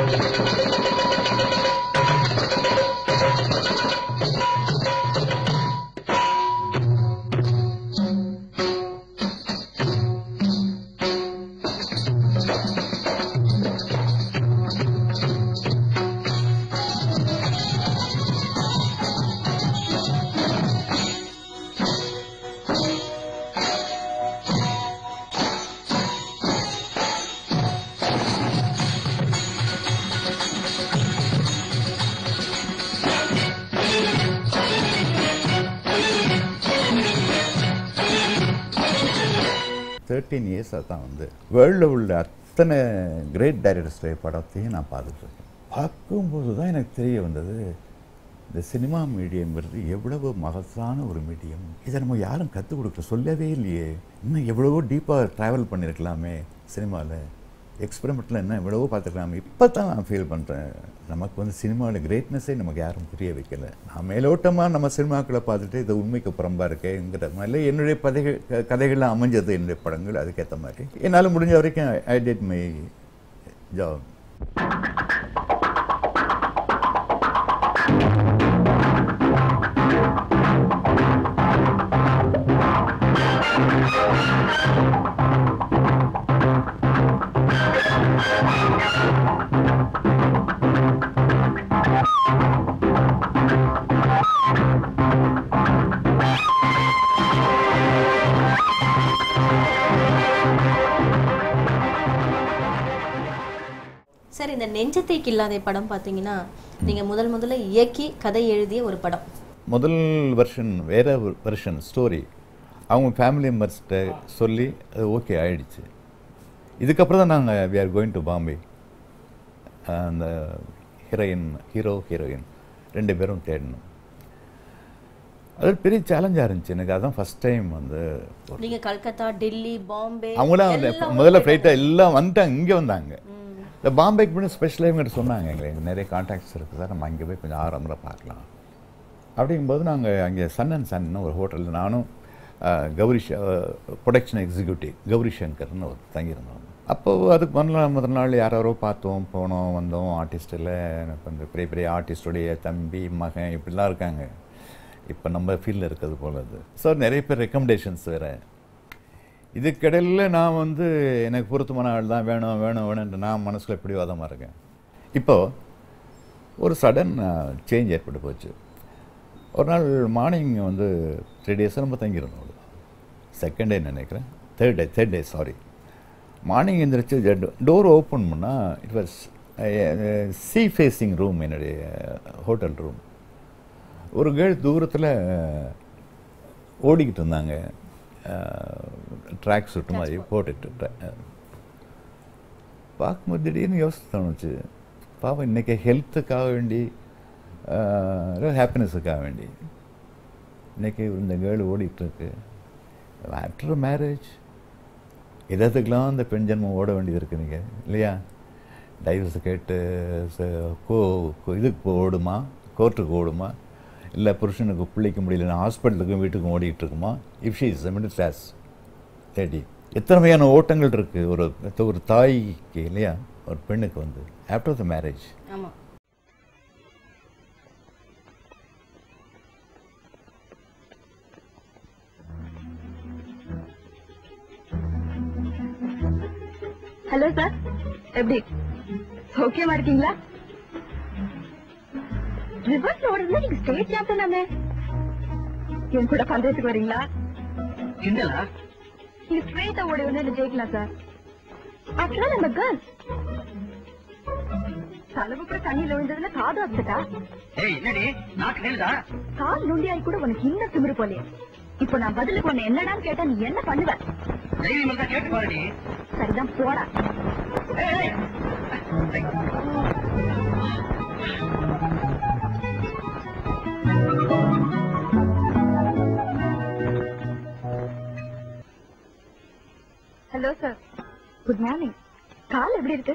Thirteen இயர்ஸாக தான் வந்து வேர்ல்டில் உள்ள அத்தனை கிரேட் டைரக்டர்ஸுடைய படத்தையும் நான் பார்த்துட்ருக்கேன் பார்க்கும்போது தான் எனக்கு தெரிய வந்தது இந்த சினிமா மீடியம்ங்கிறது எவ்வளவு மகத்தான ஒரு மீடியம் இதை நம்ம யாரும் கற்றுக் கொடுக்க சொல்லவே இல்லையே இன்னும் எவ்வளவோ டீப்பாக ட்ராவல் பண்ணியிருக்கலாமே சினிமாவில் எக்ஸ்பெரிமெண்ட்டில் என்ன எவ்வளவோ பார்த்துருக்கலாமே இப்போ தான் நான் ஃபீல் பண்ணுறேன் நமக்கு வந்து சினிமாவில் கிரேட்னஸே நமக்கு யாரும் புரிய வைக்கல நான் மேலோட்டமாக நம்ம சினிமாக்களை பார்த்துட்டு இது உண்மைக்கு புறம்பாக இருக்கேங்கிற மாதிரி என்னுடைய பதைகள் க- கதைகள்லாம் அமைஞ்சது என்னுடைய படங்கள் அதுக்கேற்ற மாதிரி என்னால் முடிஞ்ச வரைக்கும் I did my job sir இந்த நெஞ்சத்தை கில்லாதே படம் பார்த்தீங்கன்னா நீங்க முதல் முதல்ல இயக்கி கதை எழுதிய ஒரு படம் முதல் வெர்ஷன் வேற வெர்ஷன் ஸ்டோரி அவங்க ஃபேமிலி மெம்பர்ஸ்கிட்ட சொல்லி அது ஓகே ஆயிடுச்சு இதுக்கப்புறம் தான் நாங்கள் we are going to Bombay அந்த ஹீரோயின் ஹீரோ ஹீரோயின் ரெண்டு பேரும் தேடணும் அது ஒரு பெரிய சேலஞ்சாக இருந்துச்சு எனக்கு அதான் ஃபஸ்ட் டைம் வந்து நீங்க கல்கத்தா டெல்லி பாம்பே அவங்களாம் அந்த எல்லாம் முதல்ல போய் ஃப்ளைட்டை எல்லாம் வந்துட்டாங்க இங்கே வந்தாங்க ம். இந்த பாம்பேக்கு முன்னாடி ஸ்பெஷலாக இவங்க சொன்னாங்க எங்களுக்கு நிறைய கான்டாக்ட்ஸ் இருக்குது சார் நம்ம அங்கே போய் கொஞ்சம் ஆரம்பரம் பார்க்கலாம் அப்படிங்கும்போது நாங்கள் அங்கே சன் அண்ட் சன்னு ஒரு ஹோட்டலில் நானும் அஹ், கௌரி ப்ரொடக்ஷன் எக்ஸிக்யூட்டிவ் கௌரி சங்கர்னு ஒரு தங்கியிருந்தோம் அப்போது அதுக்கு முதல்ல முதல் நாள் யாரோ யாரோ பார்த்தோம் போனோம் வந்தோம் ஆர்டிஸ்ட்டில் கொஞ்சம் பெரிய பெரிய ஆர்டிஸ்டுடைய தம்பி மகன் இப்படிலாம் இருக்காங்க இப்போ நம்ம ஃபீல்டில் இருக்கிறது போல அது ஸோ நிறைய பேர் ரெக்கமெண்டேஷன்ஸ் வேறு இதுக்கிடையில் நான் வந்து எனக்கு பொருத்தமான ஆள் தான் வேணும் வேணும் வேணும்னு நான் மனசில் பிடிவாதமாக இருக்கேன் இப்போது ஒரு சடன் சேஞ்ச் ஏற்பட்டு போச்சு ஒரு நாள் மார்னிங் வந்து த்ரீ டேஸ் நம்ம தங்கியிருந்தோம் செகண்ட் டே நினைக்கிறேன் third day third day sorry morning எழுந்திரிச்சு டோர் ஓப்பன் பண்ணால் it was sea facing room என்னுடைய ஹோட்டல் ரூம் ஒரு கேள் தூரத்தில் ஓடிக்கிட்டு இருந்தாங்க ட்ராக் சுட்டு மாதிரி போட்டுட்டு tra- பார்க்கும்போது திடீர்னு யோசிச்சு தோணுச்சு பாவம் இன்றைக்கி ஹெல்த்துக்காக வேண்டி ஹாப்பினஸுக்காக வேண்டி இன்றைக்கி இந்த கேர்ள் ஓடிட்டுருக்கு ஆஃப்டர் மேரேஜ் எதத்துக்கெல்லாம் அந்த பெண் ஜென்மம் ஓட வேண்டியது இருக்கு நீங்கள் இல்லையா டைவர்ஸ் கேட்டு ச- கோ கோ- இதுக்கு போ- ஓடுமா கோர்ட்டுக்கு ஓடுமா இல்லை புருஷனுக்கு பிள்ளைக்க முடியலன்னா ஹாஸ்பிட்டலுக்கும் வீட்டுக்கும் ஓடிட்டு இருக்குமா if she is middle class lady எத்தனை வகையான ஓட்டங்கள் இருக்குது ஒரு ஒரு தாய்க்கு இல்லையா ஒரு பெண்ணுக்கு வந்து ஆஃப்டர் த மேரேஜ் ஆமா ஹலோ சார் எப்படி ஓகேவா இருக்கீங்களா ரிவர்ஸ்ல ஓடுறதுல நீங்க ஸ்டேட் சாம்பியன் தானே என் கூட பந்தயத்துக்கு வரீங்களா கிண்டலா நீங்க ஸ்ட்ரெயிட்டா ஓடி வந்து ஜெயிக்கலாம் சார் ஆக்சுவலா நம்ம கேர்ள்ஸ் தலைவு கூட தண்ணியில விழுந்ததுல காது அப்செட்டா ஏய் என்னடி நாக்கு நெல்லுதா கால் நுண்டியாய் கூட உனக்கு இன்னும் திமிரு போலே இப்போ நான் பதிலுக்கு உன்னை என்னடான்னு கேட்டா நீ என்ன பண்ணுவ தைரியம் இருந்தா கேட்டு பாருடி சரிதான் போடா ஏய், ஏய். Hello sir good morning call எப்படி இருக்கு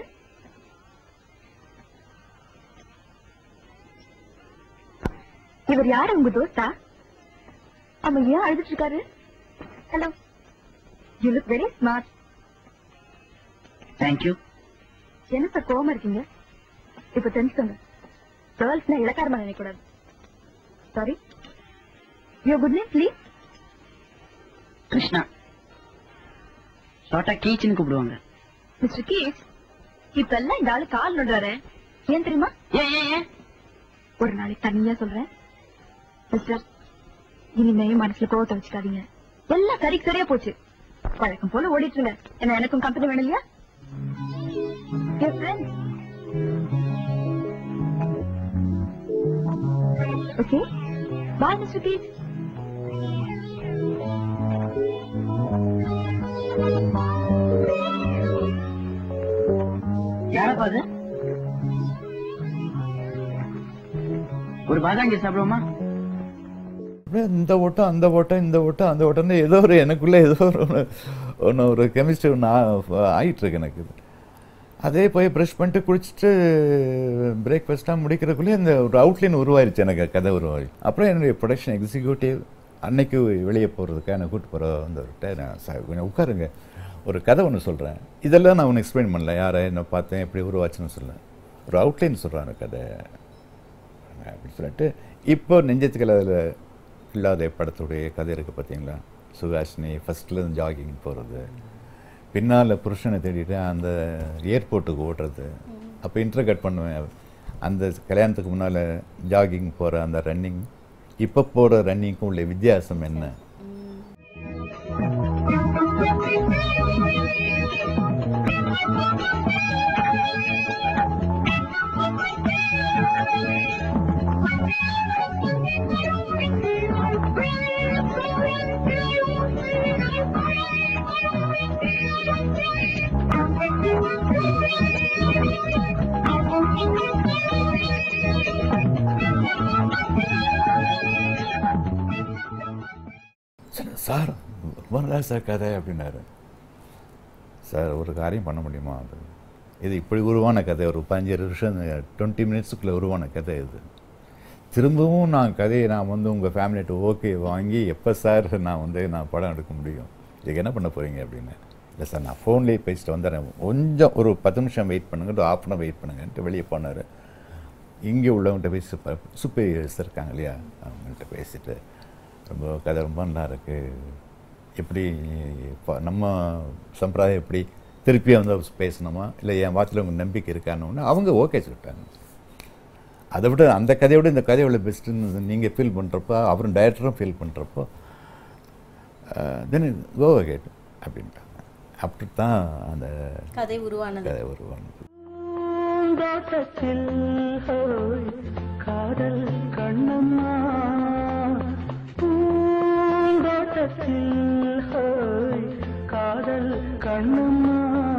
இவர் யாரு உங்க தோஸ்தா ஆமா ஏன் அழுதுட்டு இருக்காரு hello you look very smart Thank you. என்ன சார் கோவமா இருக்கீங்க இப்ப தெரிஞ்சுக்கோங்க கேர்ள்ஸ்னா இலக்காரமா நினைக்கூடாது sorry yo good name please Krishna ஷார்ட்டா கீச்சுன்னு கூப்பிடுவாங்க மிஸ்டர் கீஸ் இப்ப எல்லாம் இந்த ஆளு கால் நடுறாரு ஏன் தெரியுமா ஏன் ஏன் ஏன் ஒரு நாளைக்கு தனியா சொல்றேன் மிஸ்டர் இனிமே மனசுல கோவத்தை வச்சுக்காதீங்க எல்லாம் சரிக்கு சரியா போச்சு வழக்கம் போல ஓடிட்டு இருங்க என்ன எனக்கும் கம்பெனி வேணும் இல்லையா Dear friends. Okay. Bye, Mr. Keith. யாரப்பா அது ஒரு பாதாங்கி சாப்பிடுவோமா அப்படியே இந்த ஓட்டம் அந்த ஓட்டம் இந்த ஓட்டம் அந்த ஓட்டம்னு ஏதோ ஒரு எனக்குள்ளே ஏதோ ஒரு ஒன்று ஒன்று ஒரு கெமிஸ்ட்ரி ஒன்று ஆகிட்டு இருக்கு எனக்கு அதே போய் ப்ரஷ் பண்ணிட்டு குளிச்சுட்டு பிரேக்ஃபாஸ்ட்டாக முடிக்கிறதுக்குள்ளே இந்த ஒரு அவுட்லைன் உருவாயிருச்சு எனக்கு கதை உருவாகி அப்புறம் என்னுடைய ப்ரொடக்ஷன் எக்ஸிக்யூட்டிவ் அன்னைக்கு வெளியே போகிறதுக்காக என்னை கூப்பிட்டு போகிற வந்தவர்கிட்ட நான் "சார், கொஞ்சம் உட்காருங்க ஒரு கதை ஒன்று சொல்கிறேன் இதெல்லாம் நான் ஒன்று எக்ஸ்பிளைன் பண்ணல யாரை என்ன பார்த்தேன் எப்படி உருவாச்சுன்னு சொல்ல ஒரு அவுட்லைன் சொல்கிறேன் கதை அப்படின்னு சொல்லிட்டு இப்போ நெஞ்சத்துக்கள் அதில் இல்லாத படத்துடைய கதை இருக்குது பார்த்தீங்களா சுகாஷினி ஃபஸ்ட்லேருந்து ஜாகிங் போகிறது பின்னால் புருஷனை தேடிட்டு அந்த ஏர்போர்ட்டுக்கு ஓடுறது அப்போ இன்டர் கட் பண்ணுவேன் அந்த கல்யாணத்துக்கு முன்னால் ஜாகிங் போகிற அந்த ரன்னிங் இப்போ போகிற ரன்னிங்க்கும் உள்ள வித்தியாசம் என்ன சொன்னேன், சார் ரொம்ப நல்லா சார் கதை அப்படின்னாரு சார் ஒரு காரியம் பண்ண முடியுமா அது இது இப்படி உருவான கதை ஒரு பதினஞ்சு வருஷம் டுவெண்ட்டி மினிட்ஸுக்குள்ளே உருவான கதை இது திரும்பவும் நான் கதையை நான் வந்து உங்கள் ஃபேமிலிட்டு ஓகே வாங்கி எப்போ சார் நான் வந்து நான் படம் எடுக்க முடியும் இதுக்கு என்ன பண்ண போகிறீங்க அப்படின்னு இல்லை சார் நான் ஃபோன்லேயே பேசிட்டு வந்துடுறேன் கொஞ்சம் ஒரு பத்து நிமிஷம் வெயிட் பண்ணுங்க ஆஃப் அன் வெயிட் பண்ணுங்கன்ட்டு வெளியே போனார் இங்கே உள்ளவங்கள்ட்ட பேசி சூப்பீரியர்ஸ் இருக்காங்க இல்லையா அவங்கள்ட்ட பேசிட்டு ரொம்ப கதை ரொம்ப நல்லா இருக்கு எப்படி இப்போ நம்ம சம்பிரதாயம் எப்படி திருப்பி வந்து பேசணுமா இல்லை என் வார்த்தையில் உங்களுக்கு நம்பிக்கை இருக்கான்னு அவங்க ஓகே சொல்லிட்டாங்க அதை விட அந்த கதையை விட இந்த கதை எவ்வளோ பெஸ்ட்டுன்னு நீங்கள் ஃபீல் பண்ணுறப்போ அவரும் டைரக்டரும் ஃபீல் பண்ணுறப்போ தென் கோ கேட் அப்படின்ட்டாங்க அப்படி தான் அந்த கதை உருவானது கதை உருவானது பூங்காற்றத்தில் ஹோய், காதல் கண்ணம்மா பூங்காற்றத்தில் ஹோய், காதல் கண்ணம்மா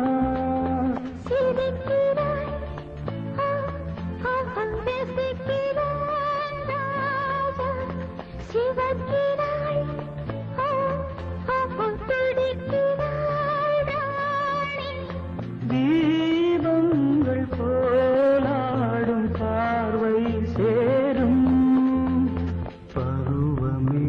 தீபங்கள் போலாடும் பார்வை சேரும் பருவமே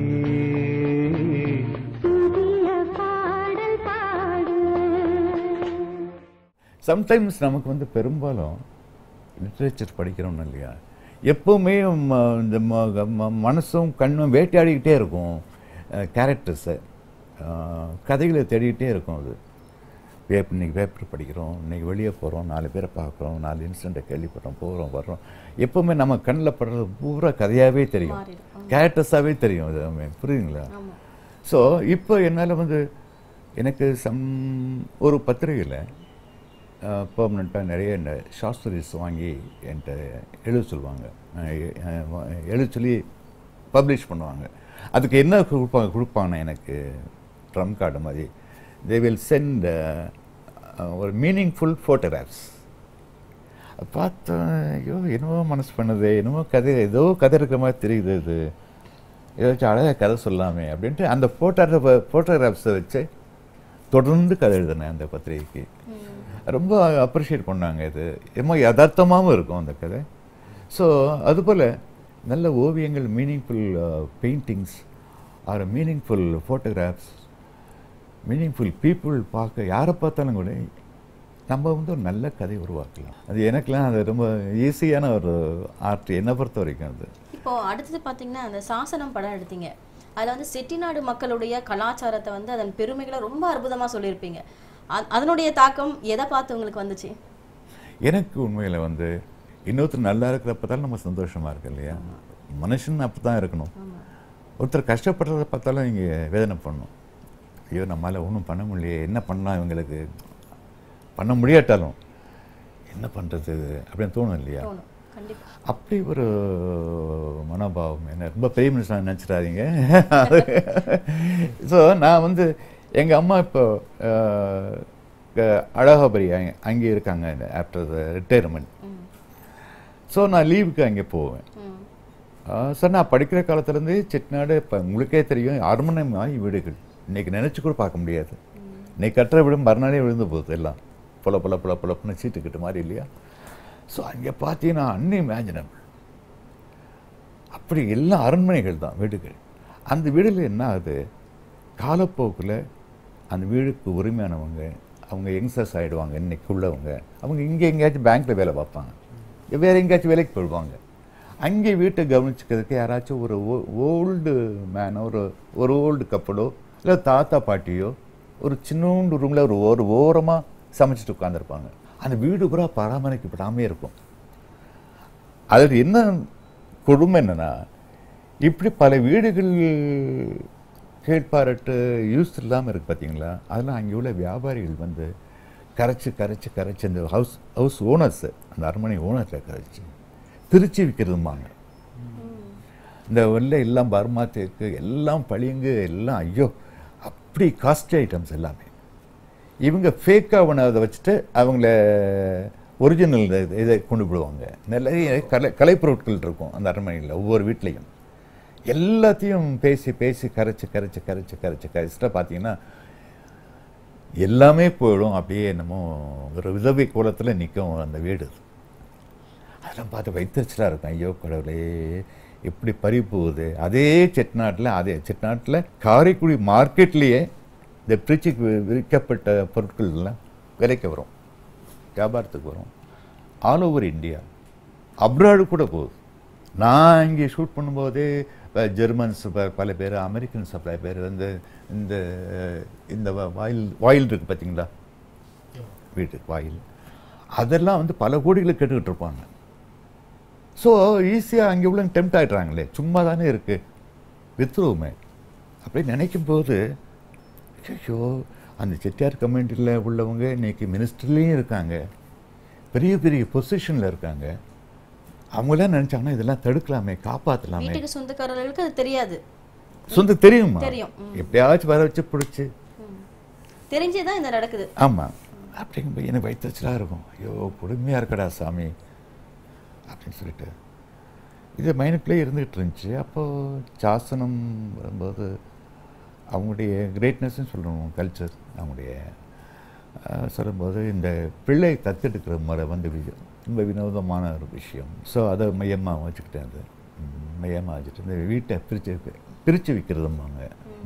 சம்டைம்ஸ் நமக்கு வந்து பெரும்பாலும் லிட்ரேச்சர் படிக்கிறோம்னு இல்லையா எப்போவுமே ம- இந்த ம- ம- மனசும் கண்ணும் வேட்டையாடிக்கிட்டே இருக்கும் கேரக்டர்ஸை கதைகளை தேடிக்கிட்டே இருக்கும் அது பேப்பர் இன்னைக்கு பேப்பர் படிக்கிறோம் இன்னைக்கு வெளியே போகிறோம் நாலு பேரை பார்க்குறோம் நாலு இன்சிடெண்ட்டை கேள்விப்படுறோம் போகிறோம் வர்றோம் எப்போவுமே நம்ம கண்ணில் படுறது பூரா கதையாகவே தெரியும் மாறிடும். கேரக்டர்ஸாகவே தெரியும் அது எல்லாமே. புரியுதுங்களா ஆமா ஸோ இப்போ என்னால் வந்து எனக்கு சம் ஒரு பத்திரிகையில் பெர்மனெண்ட்டாக நிறைய இந்த ஷார்ட் ஸ்டோரிஸ் வாங்கி என்கிட்ட எழுத சொல்லுவாங்க அஹ் எ- அஹ் எழுத சொல்லி பப்ளிஷ் பண்ணுவாங்க அதுக்கு என்ன கொடுப்பாங்க கொடுப்பாங்கன்னா எனக்கு ட்ரம் கார்டு மாதிரி தே வில் சென்ட் ஒரு மீனிங்ஃபுல் ஃபோட்டோகிராஃப்ஸ் பார்த்தேன் ஐயோ என்னவோ மனசு பண்ணுது என்னவோ கதை ஏதோ கதை இருக்கிற மாதிரி தெரியுது இது ஏதாச்சும் அழகாக கதை சொல்லாமே அப்படின்ட்டு அந்த ஃபோட்டோ ஃபோட்டோகிராஃப்ஸை வச்சு தொடர்ந்து கதை எழுதினேன் அந்த பத்திரிகைக்கு ரொம்ப அப்ரிஷியேட் பண்ணாங்க இது ரொம்ப யதார்த்தமாகவும் இருக்கும் அந்த கதை ஸோ அதுபோல் நல்ல ஓவியங்கள் meaningful paintings or meaningful photographs meaningful people பார்க்க யாரை பார்த்தாலும் கூட நம்ம வந்து ஒரு நல்ல கதை உருவாக்கலாம் அது எனக்கெல்லாம் அது ரொம்ப ஈஸியான ஒரு ஆர்ட் என்னை பொறுத்த வரைக்கும் அது இப்போ அடுத்தது பார்த்தீங்கன்னா அந்த சாசனம் படம் எடுத்தீங்க அதில் வந்து செட்டிநாடு மக்களுடைய கலாச்சாரத்தை வந்து அதன் பெருமைகளை ரொம்ப அற்புதமாக சொல்லியிருப்பீங்க அ- அதனுடைய தாக்கம் எதை பார்த்து உங்களுக்கு வந்துச்சு எனக்கு உண்மையில் வந்து இன்னொருத்தர் நல்லா இருக்கிறப்ப தான் நம்ம சந்தோஷமா இருக்கு இல்லையா மனுஷன் அப்படி தான் இருக்கணும் ஒருத்தர் கஷ்டப்படுறத பார்த்தாலும் இங்கே வேதனை பண்ணணும் ஐயோ நம்மளால் ஒன்றும் பண்ண முடியலையே என்ன பண்ணலாம் இவங்களுக்கு பண்ண முடியாட்டாலும் என்ன பண்ணுறது அப்படின்னு தோணும் இல்லையா தோணும் கண்டிப்பா அப்படி ஒரு மனோபாவம் என்ன ரொம்ப பெரிய மனுஷன் நினச்சிடாதீங்க ஸோ நான் வந்து எங்கள் அம்மா இப்போ அஹ், க- அழகாபுரி அங்க- அங்கே இருக்காங்க ஆஃப்டர் த ரிட்டையர்மெண்ட் ஸோ நான் லீவுக்கு அங்கே போவேன் ம் சார் நான் படிக்கிற காலத்துலேருந்து செட்டிநாடு இப்போ உங்களுக்கே தெரியும் அரண்மனைமாய் வீடுகள் இன்னைக்கு நினச்சி கூட பார்க்க முடியாது இன்னைக்கு கட்டுற வீடு மறுநாளே விழுந்து போகுது எல்லாம் புல புல புல புலப்புன்னு சீட்டுக்கிட்ட மாதிரி இல்லையா ஸோ அங்கே பார்த்தீங்கன்னா அன்இமேஜினபிள் அப்படி எல்லாம் அரண்மனைகள் தான் வீடுகள் அந்த வீடுல என்ன ஆகுது காலப்போக்கில் அந்த வீடுக்கு உரிமையானவங்க அவங்க யங்ஸ்டர்ஸ் ஆகிடுவாங்க இன்னைக்கு உள்ளவங்க அவங்க இங்கே எங்கேயாச்சும் பேங்க்கில் வேலை பார்ப்பாங்க வேற எங்கேயாச்சும் வேலைக்கு போயிடுவாங்க அங்கே வீட்டை கவனிச்சுக்கிறதுக்கு யாராச்சும் ஒரு ஓல்டு மேனோ ஒரு ஒரு ஓல்டு கப்பலோ இல்லை தாத்தா பாட்டியோ ஒரு சின்னோண்டு ரூமில் ஒரு ஒரு ஓரமாக சமைச்சிட்டு உட்காந்துருப்பாங்க அந்த வீடு பூரா பராமரிக்கப்படாமே இருக்கும் அதில் என்ன கொடுமை என்னன்னா இப்படி பல வீடுகள் கேட்பாரட்டு யூஸ் இல்லாமல் இருக்கு பார்த்தீங்களா அதெல்லாம் அங்கே உள்ள வியாபாரிகள் வந்து கரைச்சி கரைச்சி கரைச்சி அந்த ஹவுஸ் ஹவுஸ் ஓனர்ஸ் அந்த அரண்மனை ஓனர்ஸை கரைச்சி பிரித்து விற்கிறதுமாங்க இந்த வெள்ளை எல்லாம் பர்மா தேக்கு எல்லாம் பளிங்கு எல்லாம் ஐயோ அப்படி காஸ்ட்லி ஐட்டம்ஸ் எல்லாமே இவங்க ஃபேக்காக அதை வச்சுட்டு அவங்கள ஒரிஜினல் இதை கொண்டு போடுவாங்க நிறைய கலை கலைப்பொருட்கள் இருக்கும் அந்த அரண்மனையில் ஒவ்வொரு வீட்லேயும் எல்லாத்தையும் பேசி பேசி கரைச்சி கரைச்சி கரைச்சி கரைச்சி கரைச்சிட்டா பார்த்தீங்கன்னா எல்லாமே போயிடும் அப்படியே என்னமோ ஒரு விதவை கோலத்தில் நிற்கும் அந்த வீடு அதெல்லாம் பார்த்து வைத்தறிச்சலாக இருக்கும் ஐயோ கடவுளே இப்படி பறி போகுது அதே செட்நாட்டில் அதே செட்நாட்டில் காரைக்குடி மார்க்கெட்லேயே இந்த பிரிச்சுக்கு வி- விற்கப்பட்ட பொருட்கள் எல்லாம் விலைக்கு வரும் வியாபாரத்துக்கு வரும் ஆல் ஓவர் இந்தியா அப்ராடு கூட போகுது நான் இங்கே ஷூட் பண்ணும்போதே அஹ், ஜெர்மன்ஸ் ப- பல பேர் அமெரிக்கன்ஸ் பல பேர் வந்து இந்த இந்த வ- வாயில் வாயில் இருக்குது பார்த்தீங்களா வீட்டு வாயில் அதெல்லாம் வந்து பல கோடிகளை கேட்டுக்கிட்டு இருப்பாங்க ஸோ ஈஸியாக அங்கே உள்ள டெம்ட் ஆகிடுறாங்களே சும்மா தானே இருக்குது வித்துருவோமே அப்படி நினைக்கும் போது ஐயோ அந்த செட்டியார் கம்யூனிட்டியில் உள்ளவங்க இன்னைக்கு மினிஸ்டர்லேயும் இருக்காங்க பெரிய பெரிய பொசிஷனில் இருக்காங்க அவங்களாம் நினச்சாங்கன்னா இதெல்லாம் தடுக்கலாமே காப்பாற்றலாமே வீட்டுக்கு சொந்தக்காரர்களுக்கு அது தெரியாது சொந்த தெரியுமா தெரியும், ம். எப்படியாச்சும் வர வச்சு பிடிச்சி தெரிஞ்சே தான் இந்த நடக்குது ஆமாம் அப்படிங்கும்போது எனக்கு வைத்தச்சலாக இருக்கும் ஐயோ கொடுமையாக இருக்கடா சாமி அப்படின்னு சொல்லிட்டு இது மைண்டுக்குள்ளே இருந்துகிட்டு இருந்துச்சு அப்போது சாசனம் வரும்போது அவங்களுடைய கிரேட்னஸ்ன்னு சொல்லணும் கல்ச்சர் அவங்களுடைய அஹ், சொல்லும்போது இந்த பிள்ளை தத்தெடுக்கிற முறை வந்து வி- ரொம்ப வினோதமான ஒரு விஷயம் ஸோ அதை மையமாக வச்சுக்கிட்டேன் அது ம், மையமாக வச்சுட்டு இந்த வீட்டை பிரித்து பிரித்து விற்கிறதும்பாங்க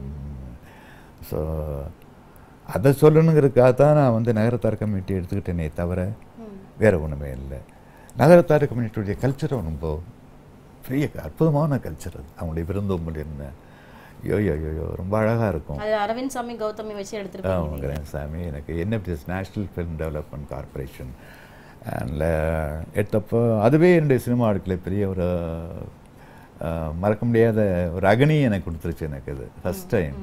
ஸோ அதை சொல்லணுங்கிறதுக்காக தான் நான் வந்து நகரத்தார் கம்யூனிட்டி எடுத்துக்கிட்டேனே தவிர வேற ஒன்றுமே இல்லை நகரத்தார் கம்யூனிட்டியுடைய கல்ச்சரை ரொம்ப பெரிய அற்புதமான கல்ச்சர் அது அவங்களுடைய விருந்தோம்பல் என்ன ஐயோ ஐயோ ஐயோ ரொம்ப அழகாக இருக்கும் அது அரவிந்த் சாமி கௌதமி வச்சு எடுத்திருப்பீங்க நீங்க. ஆமாம் சாமி எனக்கு NFDC national film development corporation அதில் எடுத்தப்போ அதுவே என்னுடைய சினிமா அடுக்கில் பெரிய ஒரு அஹ், மறக்க முடியாத ஒரு அகனி எனக்கு கொடுத்துருச்சு எனக்கு அது ஃபஸ்ட் டைம்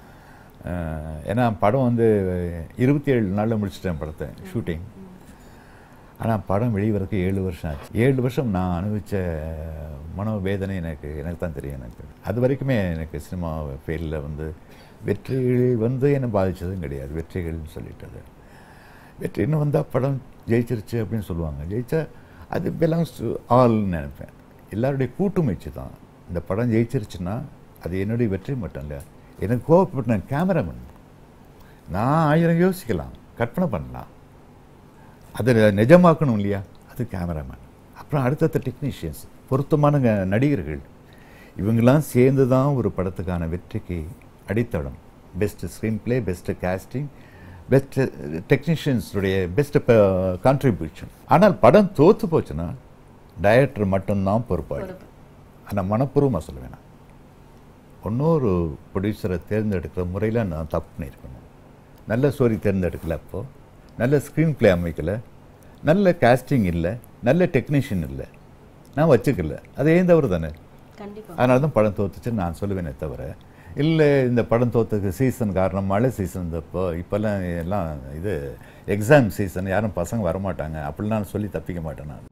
ஏன்னா படம் வந்து இருபத்தி ஏழு நாளில் முடிச்சிட்டேன் படத்தை ஷூட்டிங் ஆனால் படம் வெளிவரக்கு ஏழு வருஷம் ஆச்சு ஏழு வருஷம் நான் அனுபவித்த மனோவேதனை எனக்கு எனக்கு தான் தெரியும் எனக்கு அது வரைக்குமே எனக்கு சினிமா ஃபீல்டில் வந்து வெற்றிகள் வந்து என்னை பாதித்ததும் கிடையாது வெற்றிகள்னு சொல்லிட்டது வெற்றின்னு வந்தால் படம் ஜெயிச்சிருச்சு அப்படின்னு சொல்லுவாங்க ஜெயிச்சா அது பிலாங்ஸ் டு ஆல்னு நினைப்பேன் எல்லாருடைய கூட்டு முயற்சி தான் இந்த படம் ஜெயிச்சிருச்சுன்னா அது என்னுடைய வெற்றி மட்டும் இல்லை எனக்கு கோவப்பட்ட கேமராமேன் நான் ஆயிரம் யோசிக்கலாம் கற்பனை பண்ணலாம் அதை நிஜமாக்கணும் இல்லையா அது கேமராமேன் அப்புறம் அடுத்தடுத்த டெக்னீஷியன்ஸ் பொருத்தமான ந- நடிகர்கள் இவங்கெல்லாம் சேர்ந்து தான் ஒரு படத்துக்கான வெற்றிக்கு அடித்தளம் best screenplay best casting best டெக்னீஷியன்ஸுடைய பெஸ்ட் கான்ட்ரிபியூஷன் ஆனால் படம் தோத்து போச்சுன்னா டைரக்டர் மட்டும்தான் பொறுப்பாளி பொறுப்பு. ஆனால் மனப்பூர்வமாக சொல்ல வேணாம் இன்னொரு ப்ரொடியூசரை தேர்ந்தெடுக்கிற முறையில் நான் தப்பு பண்ணியிருக்கணும் நல்ல ஸ்டோரி தேர்ந்தெடுக்கல அப்போ நல்ல ஸ்க்ரீன் ப்ளே அமைக்கல நல்ல casting இல்லை நல்ல டெக்னீஷியன் இல்லை நான் வச்சுக்கல அது ஏன் தவறு தானே கண்டிப்பா அதனால தான் படம் தோத்துச்சுன்னு நான் சொல்லுவேனே தவிர இல்லை இந்த படம் தோத்துக்கு சீசன் காரணம் மழை சீசன் இப்போ இப்போல்லாம் எல்லாம் இது எக்ஸாம் சீசன் யாரும் பசங்க வரமாட்டாங்க அப்படிலாம் நான் சொல்லி தப்பிக்க மாட்டேன் நான்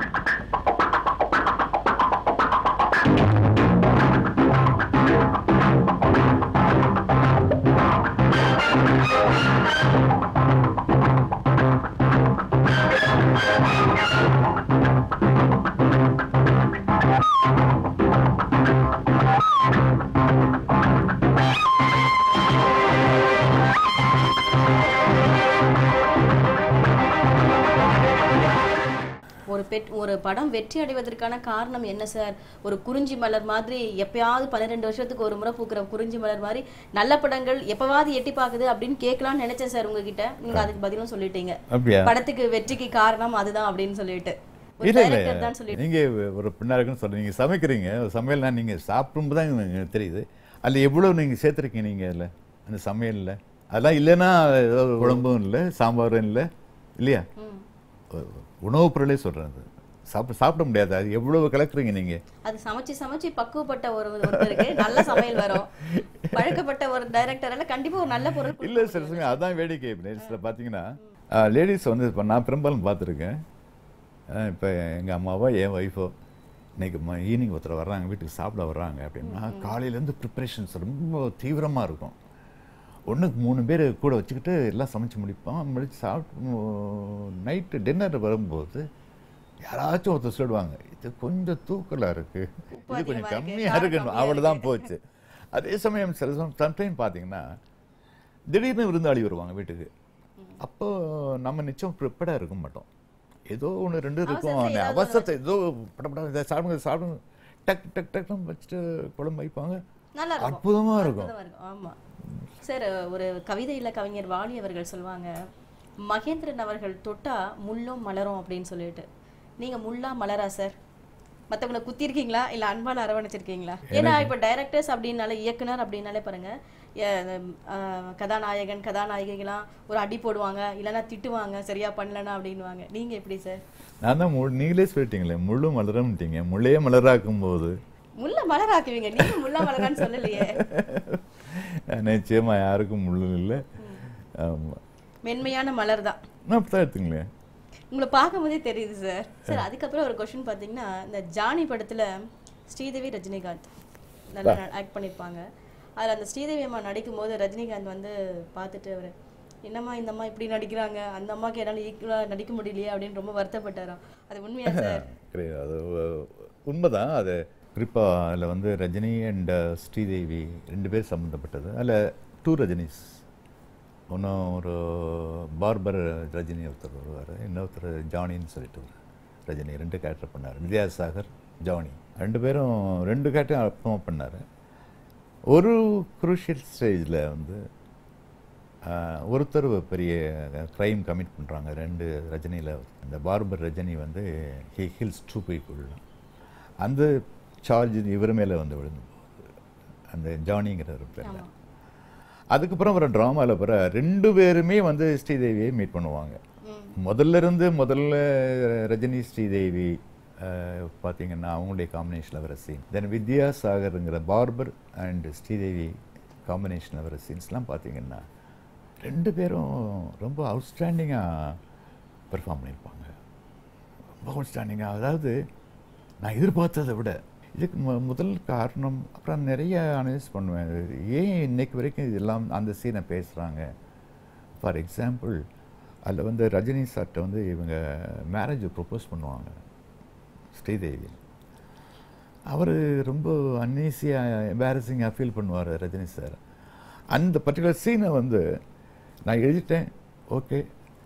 ஒரு பெட் ஒரு படம் வெற்றி அடைவதற்கான காரணம் என்ன சார் ஒரு குறிஞ்சி மலர் மாதிரி எப்பயாவது பன்னிரெண்டு வருஷத்துக்கு ஒரு முறை பூக்கிற குறிஞ்சி மலர் மாதிரி நல்ல படங்கள் எப்பவாவது எட்டி பாக்குது அப்படின்னு கேட்கலாம்னு நினைச்சேன் சார் உங்ககிட்ட நீங்க அதுக்கு பதிலும் சொல்லிட்டீங்க அப்படியா படத்துக்கு வெற்றிக்கு காரணம் அதுதான் அப்படின்னு சொல்லிட்டு ஒரு இல்லை director இல்லை தான் சொல்லிட்டு நீங்க ஒரு பெண்ணா இருக்குன்னு சொல்ல நீங்க சமைக்கிறீங்க சமையல்னா நீங்க சாப்பிடும்போது தான் எனக்கு தெரியுது அதில் எவ்வளவு நீங்க சேர்த்துருக்கீங்க நீங்க அதில் அந்த சமையல்ல அதெல்லாம் இல்லைன்னா ஏதோ குழம்பும் இல்லை சாம்பாரும் இல்லை இல்லையா ம். உணவுப் பொருளே சொல்றேன் அது சாப்பிட சாப்பிட முடியாது அது எவ்வளவு கலக்குறீங்க நீங்க அது சமைச்சு சமைச்சு பக்குவப்பட்ட ஒரு ஒருத்தருக்கு நல்ல சமையல் வரும் பழக்கப்பட்ட ஒரு டைரக்டரால கண்டிப்பா ஒரு நல்ல பொருள் இல்ல சில சமயம் அதான் வேடிக்கை நேரத்தில் பார்த்தீங்கன்னா லேடிஸ் வந்து இப்போ நான் பெரும்பாலும் பார்த்துருக்கேன் இப்போ எங்கள் அம்மாவோ என் ஒய்ஃபோ இன்னைக்கு ஈவினிங் ஒருத்தர் வர்றாங்க வீட்டுக்கு சாப்பிட வர்றாங்க அப்படின்னா காலையிலேருந்து ப்ரிப்பரேஷன்ஸ் ரொம்ப தீவிரமாக இருக்கும் ஒன்றுக்கு மூணு பேர் கூட வச்சுக்கிட்டு எல்லாம் சமைச்சு முடிப்போம் முடிச்சு சாப்பிட்டு நைட்டு டின்னர் வரும்போது யாராச்சும் ஒருத்தர் சொல்லுவாங்க இது கொஞ்சம் தூக்கலாக இருக்கு இது கொஞ்சம் அதிகமா இருக்கு, கம்மியாக காரம் இருக்குன்னு கம்மியா அவ்வளோதான் இருக்கு. போச்சு அதே சமயம் சில சமயம் சம்டைம் பார்த்தீங்கன்னா திடீர்னு விருந்தாளி வருவாங்க வீட்டுக்கு அப்போ நம்ம நிச்சயம் ப்ரிப்பேர்டாக இருக்க மாட்டோம் ஏதோ ஒன்று ரெண்டு இருக்கும் அவசரத்துல அந்த ஏதாவது அவசரத்தை ஏதோ படப்பட இதை சாப்பிடுங்க சாப்பிடுங்க டக் டக் டக்னு வச்சுட்டு குழம்பு வைப்பாங்க நல்லா இருக்கும் அற்புதமா இருக்கும் அற்புதமா இருக்கும் ஆமா சார் ஒரு கவிதையில கவிஞர் வாலி அவர்கள் சொல்லுவாங்க மகேந்திரன் அவர்கள் தொட்டா முள்ளும் மலரும் அப்படின்னு சொல்லிட்டு நீங்க முள்ளா மலரா சார் மத்தவங்களை குத்திருக்கீங்களா இல்ல அன்பால அரவணைச்சிருக்கீங்களா ஏன்னா இப்ப டைரக்டர்ஸ் அப்படின்னாலே இயக்குனர் அப்படின்னாலே பாருங்க எ- அஹ் கதாநாயகன் கதாநாயகிகளாம் ஒரு அடி போடுவாங்க இல்லைன்னா திட்டுவாங்க சரியா பண்ணலனா அப்படின்னுவாங்க நீங்க எப்படி சார் நான் தான் மு- நீங்களே சொல்லிட்டீங்களே முள்ளு மலரம்ட்டீங்க முள்ளையே மலராக்கும் போது முள்ள மலராக்குவீங்க நீங்க முள்ளா மலரான்னு சொல்லலையே நிச்சயமா யாருக்கும் முள்ளு இல்லை ஆமா மென்மையான மலர் தான் நான் அப்படி தான் எடுத்துங்களேன் உங்களை பார்க்கும்போதே தெரியுது சார் சார் அதுக்கப்புறம் ஒரு கொஸ்டின் பார்த்தீங்கன்னா இந்த ஜானி படத்துல ஸ்ரீதேவி ரஜினிகாந்த் நல்லா ஆக்ட் பண்ணியிருப்பாங்க அதுல அந்த ஸ்ரீதேவி அம்மா நடிக்கும்போது ரஜினிகாந்த் வந்து பார்த்துட்டு அவர் என்னம்மா இந்த அம்மா இப்படி நடிக்கிறாங்க அந்த அம்மாக்கு என்னால் ஈக்குவலாக நடிக்க முடியலையே அப்படின்னு ரொம்ப வருத்தப்பட்டாராம் அது உண்மையா சார் கிடையாது அது உ- உண்மைதான் அது குறிப்பாக அதில் வந்து ரஜினி அண்ட் ஸ்ரீதேவி ரெண்டு பேர் சம்மந்தப்பட்டது அதில் டூ ரஜினிஸ் ஒன்றும் ஒரு பார்பர் ரஜினி ஒருத்தர் வருவார் இன்னொருத்தர் ஜானின்னு சொல்லிட்டு ஒரு ரஜினி ரெண்டு கேரக்டர் பண்ணார் வித்யாசாகர் ஜானி ரெண்டு பேரும் ரெண்டு கேரக்டரும் அற்பமாக பண்ணார் ஒரு குரூஷியல் ஸ்டேஜில் வந்து ஆஹ், ஒருத்தர் ஒரு பெரிய க்ரைம் கமிட் பண்ணுறாங்க ரெண்டு ரஜினியில் அந்த பார்பர் ரஜினி வந்து ஹி ஹில்ஸ் டூ பீப்புள் அந்த சார்ஜ் இவர் மேலே வந்து விழுந்து போகுது அந்த ஜானிங்கிற ஒரு பேரில் அதுக்கப்புறம் வர ட்ராமாவில் பிற ரெண்டு பேருமே வந்து ஸ்ரீதேவியை மீட் பண்ணுவாங்க முதல்ல இருந்து முதல்ல ரஜினி ஸ்ரீதேவி அஹ், பார்த்தீங்கன்னா அவங்களுடைய காம்பினேஷனில் வர சீன் தென் வித்யாசாகருங்கிற பார்பர் அண்ட் ஸ்ரீதேவி காம்பினேஷனில் வர சீன்ஸ்லாம் பார்த்தீங்கன்னா ரெண்டு பேரும் ரொம்ப அவுட்ஸ்டாண்டிங்காக பெர்ஃபார்ம் பண்ணியிருப்பாங்க ரொம்ப அவுட்ஸ்டாண்டிங்காக அதாவது நான் எதிர்பார்த்ததை விட இதுக்கு மு முதல் காரணம் அப்புறம் நிறைய அனலைஸ் பண்ணுவேன் இது ஏன் இன்னைக்கு வரைக்கும் இதெல்லாம் அந்த சீனை பேசுகிறாங்க ஃபார் எக்ஸாம்பிள் அதில் வந்து ரஜினி சார்ட்ட வந்து இவங்க மேரேஜ் ப்ரொப்போஸ் பண்ணுவாங்க ஸ்ரீதேவி அவர் ரொம்ப அன்னீசியாக எம்பாரசிங்காக ஃபீல் பண்ணுவார் ரஜினி சார் அந்த பர்டிகுலர் சீனை வந்து நான் எழுதிட்டேன் ஓகே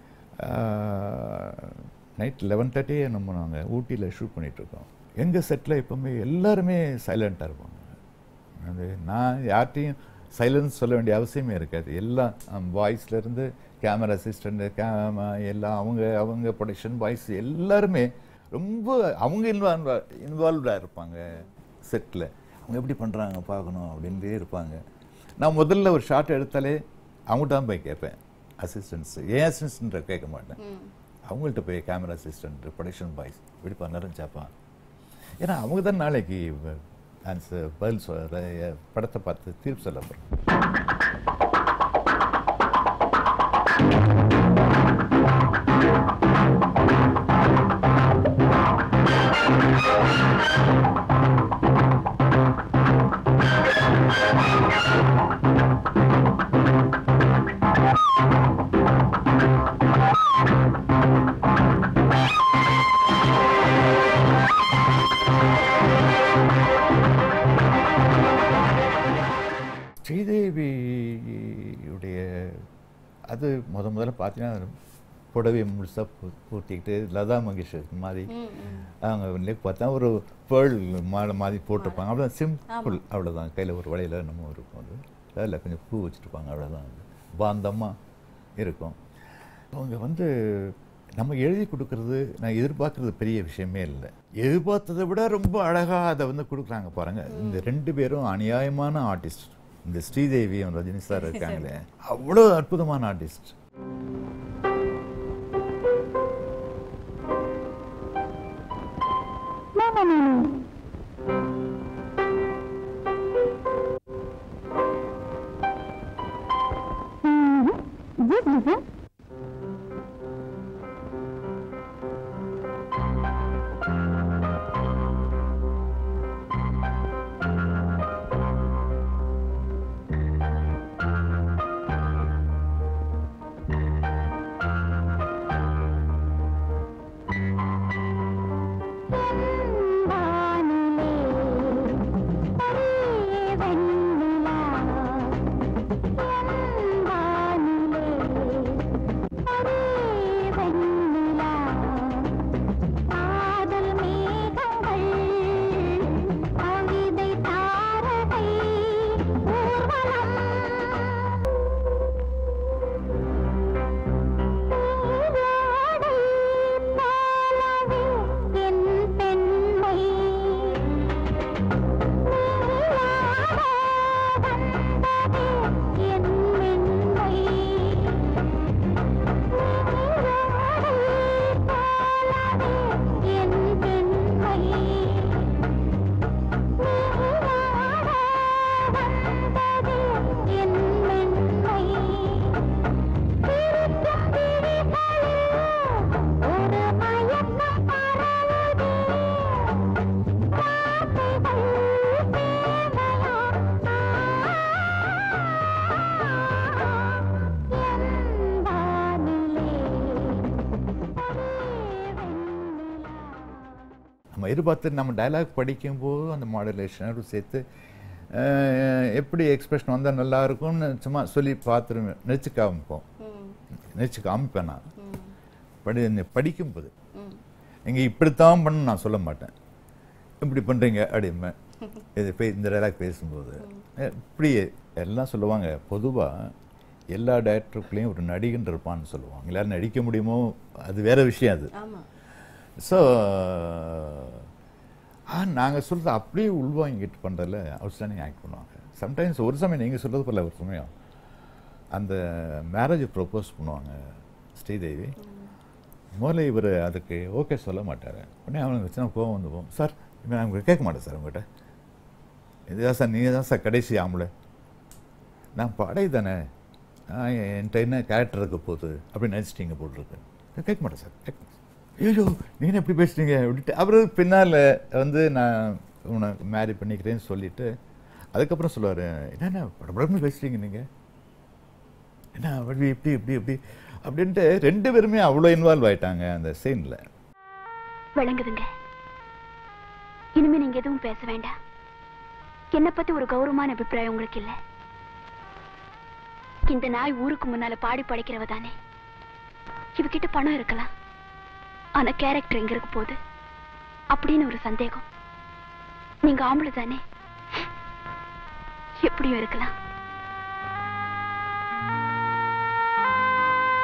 நைட் லெவன் தேர்ட்டியே நம்ம நாங்கள் ஊட்டியில் ஷூட் பண்ணிகிட்ருக்கோம் எங்கள் செட்டில் எப்போவுமே எல்லாருமே சைலண்ட்டாக இருப்பாங்க அது நான் யார்கிட்டையும் சைலன்ஸ் சொல்ல வேண்டிய அவசியமே இருக்காது எல்லாம் வாய்ஸ்லேருந்து கேமரா அசிஸ்டண்ட் கேம எல்லாம் அவங்க அவங்க ப்ரொடக்ஷன் பாய்ஸ் எல்லாருமே ரொம்ப அவங்க இன்வால்வ் இன்வால்வ்டாக இருப்பாங்க செட்டில் அவங்க எப்படி பண்ணுறாங்க பார்க்கணும் அப்படின்ட்டே இருப்பாங்க நான் முதல்ல ஒரு ஷாட் எடுத்தாலே அவங்கள்ட்ட தான் போய் கேட்பேன் அசிஸ்டன்ஸ் ஏன் அசிஸ்டன்ட் கேட்க மாட்டேன் அவங்கள்ட்ட போய் கேமரா அசிஸ்டன்ட் ப்ரொடக்ஷன் பாய்ஸ் இப்படி பண்ணாருன்னு சாப்பான் ஏன்னா அவங்க தான் நாளைக்கு ஆன்சர் பதில் சொல்ல படத்தை பார்த்து தீர்ப்பு சொல்ல போகிறோம் ஸ்ரீதேவியுடைய அது முத முதல்ல பார்த்தீங்கன்னா புடவை முழுசாக பூ பூட்டிக்கிட்டு லதா மங்கேஷ்கர் மாதிரி அவங்க வந்து பார்த்தா ஒரு பேர்ல் மாலை மாதிரி போட்டிருப்பாங்க அவ்வளோ சிம்பிள் அவ்வளோதான் கையில் ஒரு வளையல நம்ம இருக்கும் அது அதில் கொஞ்சம் பூ வச்சுருப்பாங்க அவ்வளோதான் அது பாந்தமாக இருக்கும் அவங்க வந்து நம்ம எழுதி கொடுக்கறது நான் எதிர்பார்க்கறது பெரிய விஷயமே இல்லை எதிர்பார்த்ததை விட ரொம்ப அழகாக அதை வந்து கொடுக்குறாங்க பாருங்க இந்த ரெண்டு பேரும் அநியாயமான ஆர்டிஸ்ட் இந்த ஸ்ரீதேவியும் ரஜினி சார் இருக்காங்களே அவ்வளோ அற்புதமான ஆர்டிஸ்ட் நம்ம எதிர்பார்த்து நம்ம டயலாக் படிக்கும்போது அந்த மாடுலேஷனோடு சேர்த்து அஹ், எப்படி எக்ஸ்பிரஷன் வந்தால் நல்லா இருக்கும்னு சும்மா சொல்லி பார்த்துருவேன் நினச்சி காமிப்போம் நினச்சி காமிப்பேன் நான் படி இந்த படிக்கும்போது நீங்கள் இப்படித்தான் பண்ண நான் சொல்ல மாட்டேன் இப்படி பண்ணுறீங்க அப்படிம்பேன் இது பே இந்த டைலாக் பேசும்போது அஹ், இப்படி எல்லாம் சொல்லுவாங்க பொதுவாக எல்லா டேரக்டருக்குள்ளேயும் ஒரு நடிகன் இருப்பான்னு சொல்லுவாங்க எல்லாரும் நடிக்க முடியுமோ அது வேற விஷயம் அது ஆமா ஸோ ஆ நாங்கள் சொல்கிறது அப்படியே உள்வாங்கிட்டு பண்ணுறதுல அவுட்ஸ்டாண்டிங் ஆக்ட் பண்ணுவாங்க சம்டைம்ஸ் ஒரு சமயம் நீங்கள் சொல்கிறது போல ஒரு சமயம் அந்த மேரேஜ் ப்ரொப்போஸ் பண்ணுவாங்க ஸ்ரீதேவி முதல்ல இவர் அதுக்கு ஓகே சொல்ல மாட்டார் உடனே அவனுக்கு வச்சு கோவம் வந்து போகும் சார் இவன் அவங்க கேட்க மாட்டேன் சார் உங்கள்கிட்ட இதுதான் சார் நீங்கள் தான் சார் கடைசி ஆம்பளை நான் படை தானே நான் என்கிட்ட என்ன கேரக்டர் இருக்க போகுது அப்படின்னு நினச்சிட்டீங்க போட்டிருக்கு நான் கேட்க மாட்டேன் சார் கேட்க மாட்டேன் ஐயோ நீங்கள் எப்படி பேசுறீங்க அப்படின்ட்டு அப்புறம் பின்னால் வந்து நான் உன்னை மேரி பண்ணிக்கிறேன்னு சொல்லிட்டு அதுக்கப்புறம் சொல்லுவார் என்னென்ன படப்படமே பேசுறீங்க நீங்கள் என்ன அப்படி இப்படி இப்படி இப்படி அப்படின்ட்டு ரெண்டு பேருமே அவ்வளோ இன்வால்வ் ஆயிட்டாங்க அந்த சீனில் விளங்குதுங்க இனிமே நீங்க எதுவும் பேச வேண்டாம் என்னை பத்தி ஒரு கௌரவமான அபிப்பிராயம் உங்களுக்கு இல்ல இந்த நாய் ஊருக்கு முன்னால பாடி படைக்கிறவ தானே இவகிட்ட பணம் இருக்கலாம் ஆனா கேரக்டர் எங்க இருக்க போகுது அப்படின்னு ஒரு சந்தேகம் நீங்க ஆம்பளை தானே எப்படியும் இருக்கலாம்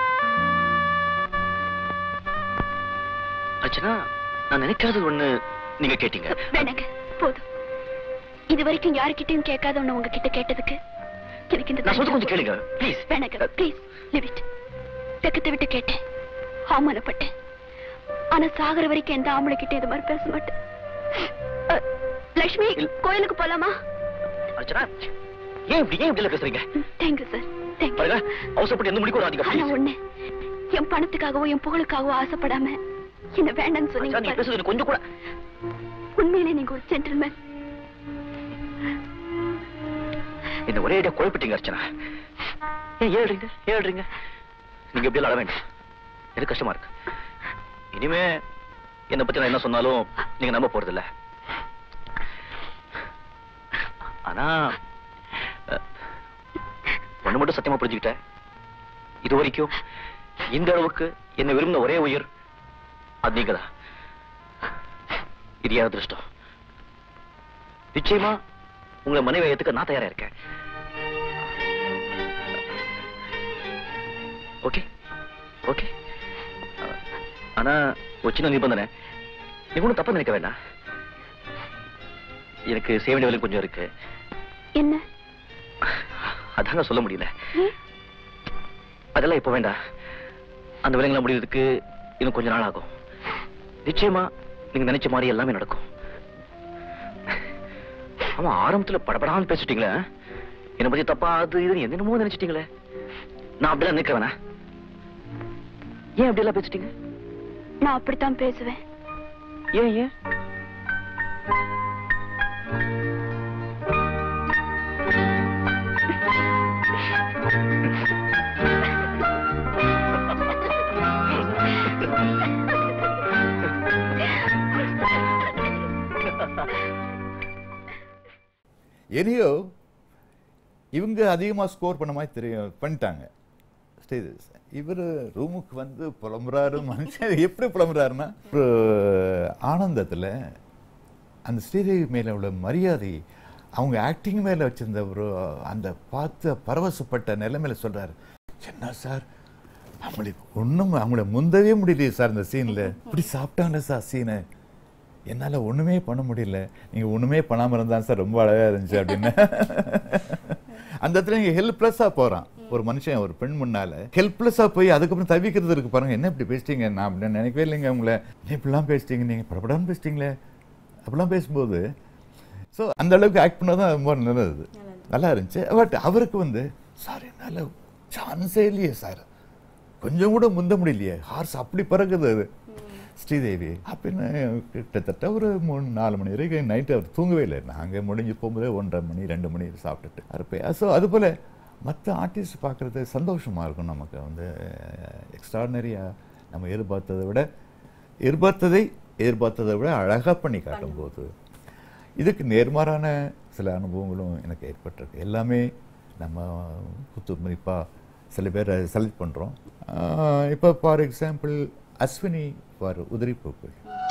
அர்ச்சனா நான் நினைக்காதது ஒண்ணு நீங்க கேட்டீங்க வேணாங்க போதும் இது வரைக்கும் யாருக்கிட்டையும் கேட்காத ஒண்ணு உங்ககிட்ட கேட்டதுக்கு எனக்கு இந்த நான் சொல்றது கொஞ்சம் கேளுங்க ப்ளீஸ் வேணாங்க ப்ளீஸ் லிவ் இட் வெக்கத்தை விட்டு கேட்டேன் அவமானப்பட்டேன் ஆனா சாகர வரைக்கும் எந்த ஆம்பளை கிட்ட இது மாதிரி பேச மாட்டேன் அ, லக்ஷ்மி இல்ல. கோயிலுக்கு போலாமா அர்ச்சனா ஏன் இப்படி ஏன் இப்படி பேசுறீங்க தேங்க்யூ சார் தேங்க்யூ பாருங்க அவசரப்பட்டு எந்த முடிக்கும் வராதீங்க ஆனா ப்ளீஸ் ஒண்ணு என் பணத்துக்காகவோ என் புகழுக்காகவோ ஆசைப்படாம என்ன வேண்டாம்னு சொன்னீங்க நீங்க பாரு. பேசுறது எனக்கு கொஞ்சம் கூட உண்மையிலே நீங்க ஒரு ஜென்டில்மேன் இந்த ஒரே ஐடியா குழப்பிட்டீங்க அர்ச்சனா ஏன் ஏழுறீங்க ஏழுறீங்க நீங்க எப்படி அழ வேண்டாம் எனக்கு கஷ்டமா இருக்கு இனிமே என்னை பத்தி நான் என்ன சொன்னாலும் நீங்க நம்ப போறது இல்ல ஆனா அஹ், ஒண்ணு மட்டும் சத்தியமா புரிஞ்சுக்கிட்டேன் இது வரைக்கும் இந்த அளவுக்கு என்ன விரும்பின ஒரே உயிர் அது நீங்கதான் இது ஏன் அதிர்ஷ்டம் நிச்சயமா உங்களை மனைவி ஏத்துக்க நான் தயாரா இருக்கேன் ஓகே ஓகே ஆனா ஒரு சின்ன நிபந்தனை நீங்க ஒன்றும் தப்பா நினைக்க வேண்டாம் எனக்கு செய்ய வேண்டிய வேலை கொஞ்சம் இருக்கு என்ன அதாங்க சொல்ல முடியல ஏன்? அதெல்லாம் இப்ப வேண்டாம் அந்த வேலைங்களை முடியறதுக்கு இன்னும் கொஞ்ச நாள் ஆகும் நிச்சயமா நீங்க நினைச்ச மாதிரி எல்லாமே நடக்கும் ஆமா ஆரம்பத்துல படபடான்னு பேசிட்டீங்களே என்ன பத்தி தப்பா அது இது என்னமோ நினைச்சிட்டீங்களே நான் அப்படிலாம் நினைக்கிறேனா ஏன் அப்படியெல்லாம் பேசிட்டீங்க நான் அப்படித்தான் பேசுவேன் ஏன் ஏன் எனியோ இவங்க அதிகமாக ஸ்கோர் பண்ண மாதிரி தெரியும் பண்ணிட்டாங்க ஸ்டேஜஸ் இவர் ரூமுக்கு வந்து புலம்புறாரு மனுஷன் எப்படி புலம்புறாருன்னா ஒரு ஆனந்தத்தில் அந்த ஸ்ரீதேவி மேலே உள்ள மரியாதை அவங்க ஆக்டிங் மேலே வச்சிருந்த ஒரு அந்த பார்த்து பரவசப்பட்ட நிலைமையில சொல்றாரு என்ன சார் அவங்களுக்கு ஒன்றும் அவங்கள முந்தவே முடியலையே சார் இந்த சீனில் இப்படி சாப்பிட்டாங்களே சார் சீனை என்னால் ஒன்றுமே பண்ண முடியல நீங்கள் ஒன்றுமே பண்ணாமல் இருந்தா சார் ரொம்ப அழகாக இருந்துச்சு அப்படின்னு அந்த இடத்துல நீங்கள் ஹெல்ப்லெஸ்ஸாக போகிறான் ஒரு மனுஷன் ஒரு பெண் முன்னால ஹெல்ப்லெஸ்ஸாக போய் அதுக்கப்புறம் தவிக்கிறது இருக்கு பாருங்க என்ன இப்படி பேசிட்டீங்க நான் அப்படின்னு நினைக்கவே இல்லைங்க உங்களை என்ன இப்படிலாம் பேசிட்டீங்க நீங்கள் படப்படாமல் பேசிட்டீங்களே அப்படிலாம் பேசும்போது ஸோ அந்த அளவுக்கு ஆக்ட் பண்ணால் தான் ரொம்ப நல்லது நல்லா இருந்துச்சு பட் அவருக்கு வந்து சார் என்னால் சான்ஸே இல்லையே சார் கொஞ்சம் கூட முந்த முடியலையே ஹார்ஸ் அப்படி பறக்குது அது ஸ்ரீதேவி அப்படின்னு கிட்டத்தட்ட ஒரு மூணு நாலு மணி வரைக்கும் நைட்டு அவர் தூங்கவே இல்லை நாங்கள் முடிஞ்சு போகும்போதே ஒன்றரை மணி ரெண்டு மணி சாப்பிட்டுட்டு இருப்பேன் ஸோ அதுபோல் மற்ற ஆர்டிஸ்ட் பார்க்குறது சந்தோஷமாக இருக்கும் நமக்கு வந்து எக்ஸ்ட்ராடனரியாக நம்ம எதிர்பார்த்ததை விட எதிர்பார்த்ததை எதிர்பார்த்ததை விட அழகாக பண்ணி காட்டும்போது இதுக்கு நேர்மாறான சில அனுபவங்களும் எனக்கு ஏற்பட்டிருக்கு எல்லாமே நம்ம குத்து மதிப்பாக சில பேரை செலக்ட் பண்ணுறோம் இப்போ ஃபார் எக்ஸாம்பிள் அஸ்வினி ஃபார் உதிரி பூக்கள்